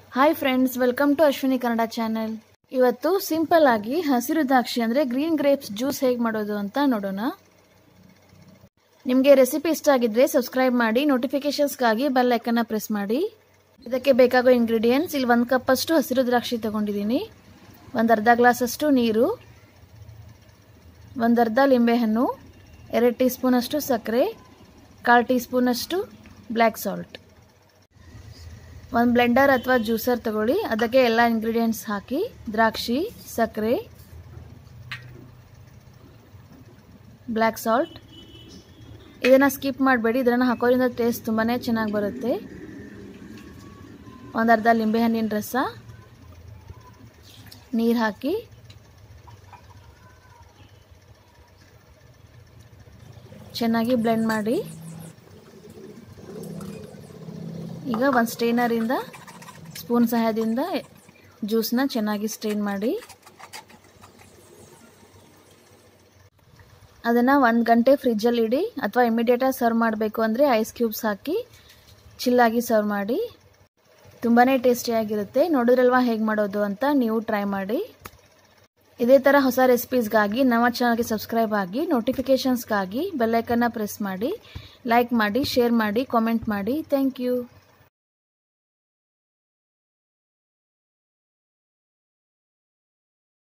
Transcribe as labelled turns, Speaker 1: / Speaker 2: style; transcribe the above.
Speaker 1: hi friends welcome to Ashwini Kannada channel ಇವತ್ತು simple ಆಗಿ ಹಸಿರು ದ್ರಾಕ್ಷಿ ಅಂದರೆ ಗ್ರೀನ್ ಗ್ರೇಪ್ಸ್ ಜ್ಯೂಸ್ ಹೇಗೆ ಮಾಡೋದು ಅಂತ ನೋಡೋಣ ನಿಮಗೆ ರೆಸಿಪಿ ಇಷ್ಟ ಆಗಿದ್ರೆ ಸಬ್ಸ್ಕ್ರೈಬ್ ಮಾಡಿ ನೋಟಿಫಿಕೇಶನ್ಸ್ಗಾಗಿ ಬೆಲ್ ಐಕನ್ನ ಪ್ರೆಸ್ ಮಾಡಿ ಇದಕ್ಕೆ ಬೇಕಾಗೋ ಇಂಗ್ರೀಡಿಯೆಂಟ್ಸ್ ಇಲ್ಲಿ ಒಂದು ಕಪ್ಪಷ್ಟು ಹಸಿರು ದ್ರಾಕ್ಷಿ ತಗೊಂಡಿದ್ದೀನಿ ಒಂದು ಅರ್ಧ ಗ್ಲಾಸಷ್ಟು ನೀರು ಒಂದು ಅರ್ಧ ಲಿಂಬೆಹಣ್ಣು ಎರಡು ಟೀ ಸ್ಪೂನಷ್ಟು ಸಕ್ಕರೆ ಕಾಲು ಟೀ ಸ್ಪೂನಷ್ಟು ಬ್ಲ್ಯಾಕ್ ಸಾಲ್ಟ್ ಒಂದು ಬ್ಲೆಂಡರ್ ಅಥವಾ ಜ್ಯೂಸರ್ ತಗೊಳ್ಳಿ ಅದಕ್ಕೆ ಎಲ್ಲ ಇಂಗ್ರೀಡಿಯೆಂಟ್ಸ್ ಹಾಕಿ ದ್ರಾಕ್ಷಿ ಸಕ್ಕರೆ ಬ್ಲ್ಯಾಕ್ ಸಾಲ್ಟ್ ಇದನ್ನು ಸ್ಕಿಪ್ ಮಾಡಬೇಡಿ ಇದನ್ನು ಹಾಕೋದ್ರಿಂದ ಟೇಸ್ಟ್ ತುಂಬಾ ಚೆನ್ನಾಗಿ ಬರುತ್ತೆ ಒಂದು ಅರ್ಧ ಲಿಂಬೆಹಣ್ಣಿನ ರಸ ನೀರು ಹಾಕಿ ಚೆನ್ನಾಗಿ ಬ್ಲೆಂಡ್ ಮಾಡಿ ಈಗ ಒಂದು ಸ್ಟೇನರಿಂದ ಸ್ಪೂನ್ ಸಹಾಯದಿಂದ ಜ್ಯೂಸನ್ನ ಚೆನ್ನಾಗಿ ಸ್ಟ್ರೈನ್ ಮಾಡಿ ಅದನ್ನು ಒಂದು ಗಂಟೆ ಫ್ರಿಜ್ಜಲ್ಲಿ ಇಡಿ ಅಥವಾ ಇಮಿಡಿಯೇಟಾಗಿ ಸರ್ವ್ ಮಾಡಬೇಕು ಅಂದರೆ ಐಸ್ ಕ್ಯೂಬ್ಸ್ ಹಾಕಿ ಚಿಲ್ಲಾಗಿ ಸರ್ವ್ ಮಾಡಿ ತುಂಬಾ ಟೇಸ್ಟಿಯಾಗಿರುತ್ತೆ ನೋಡಿದ್ರಲ್ವಾ ಹೇಗೆ ಮಾಡೋದು ಅಂತ ನೀವು ಟ್ರೈ ಮಾಡಿ ಇದೇ ಥರ ಹೊಸ ರೆಸಿಪೀಸ್ಗಾಗಿ ನಮ್ಮ ಚಾನಲ್ಗೆ ಸಬ್ಸ್ಕ್ರೈಬ್ ಆಗಿ ನೋಟಿಫಿಕೇಷನ್ಸ್ಗಾಗಿ ಬೆಲ್ಲೈಕನ್ನ ಪ್ರೆಸ್ ಮಾಡಿ ಲೈಕ್ ಮಾಡಿ ಶೇರ್ ಮಾಡಿ ಕಾಮೆಂಟ್ ಮಾಡಿ ಥ್ಯಾಂಕ್ ಯು